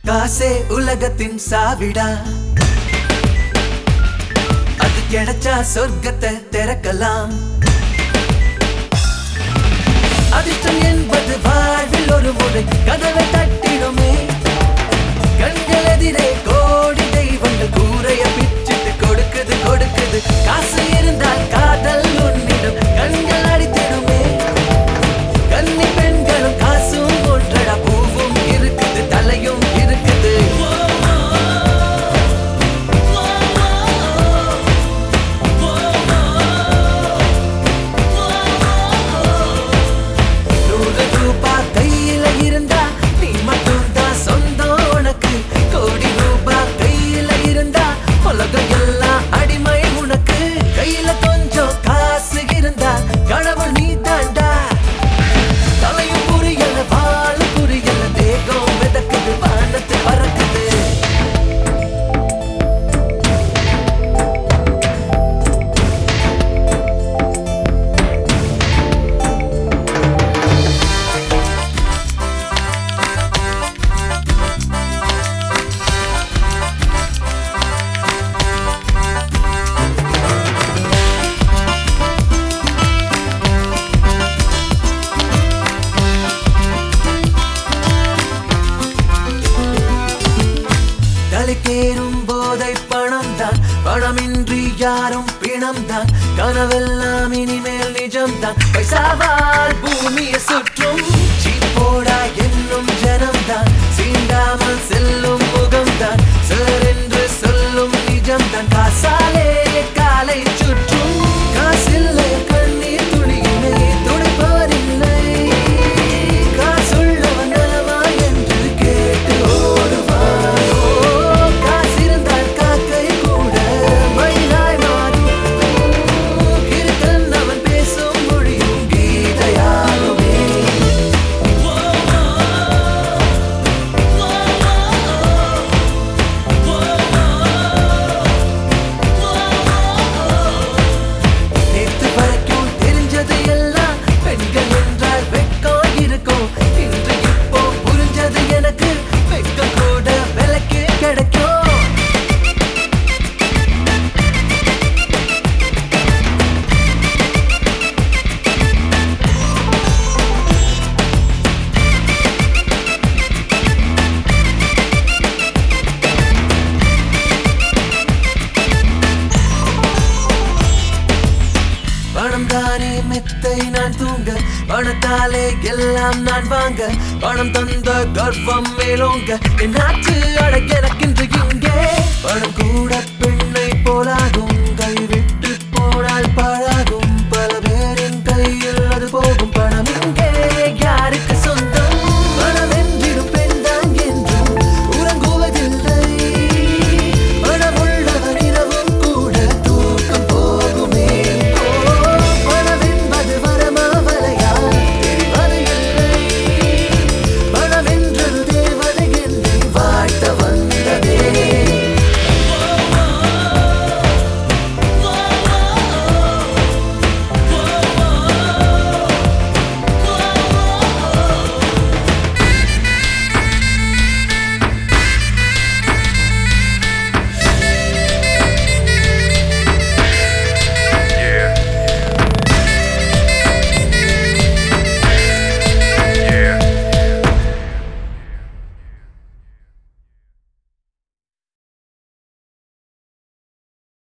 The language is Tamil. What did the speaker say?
காசே உலகத்தின் சாவிடா அது கிடைச்சா சொர்க்கத்தை திறக்கலாம் அதிர்ஷ்டம் என்பது வாழ்வில் ஒரு முறை கதவை தட்டிடுமே கண்கள் எதிரே கோடி தெய்வங்கள் கூரைய பிச்சிட்டு கொடுக்குது கொடுக்குது காசு இருந்தால் காதல் உன்னிடம் கண்கள் அடித்திடுமே கன்னி பெண்களும் காசும் ஒன்றடா பூவும் இருக்குது தலையும் இருக்குது நூறு ரூபாய் கையில இருந்தா நீ மட்டும் தான் சொந்தம் உனக்கு கோடி ரூபாய் கையில இருந்தா உலகம் எல்லாம் அடிமை உனக்கு கையில கொஞ்சம் காசு இருந்தா கடவுள் நீ தாண்டா தலையும் புரியல வாழ புரியல தேகம் மிதக்குது வானத்து பறக்குது தலைக்கேறும் போதை பணம் தான் பணமின்றி யாரும் பிணம் தான் கனவெல்லாம் இனிமேல் நிஜம் தான் பைசாவால் பூமியை சுற்றும் சீப்போடா என்னும் ஜனம் தான் சீண்டாமல் செல்லும் முகம் தான் சார் என்று சொல்லும் நிஜம் தான் காசாலே காலை சுற்றும் காசில்லை கண்ணீர் துளியில்லை துடிப்பாரில்லை காசுள்ளவன் நலமா என்று கேட்டு ஓடுவான் ஓ, காசிருந்தால் காக்கை கூட மயிலாய் மாறும் கிறுக்கன் அவன் பேசும் மொழியும் கீதையாகுமே நேத்து வரைக்கும் தெரிஞ்சது எல்லாம் பெண்கள் என்றால் வெட்கம் இருக்கும் இன்று இப்போ புரிஞ்சது எனக்கு வெட்கம் கூட விலைக்கு கிடைக்கும் பணம் தானே மெத்தை நான் தூங்க பணத்தாலே எல்லாம் நான் வாங்க பணம் தந்த கர்வம் மேலோங்க என் நாட்டு அட எனக்கின்று இங்கே பணம் கூட பெண்ணை போலாகும் கைவிட்டு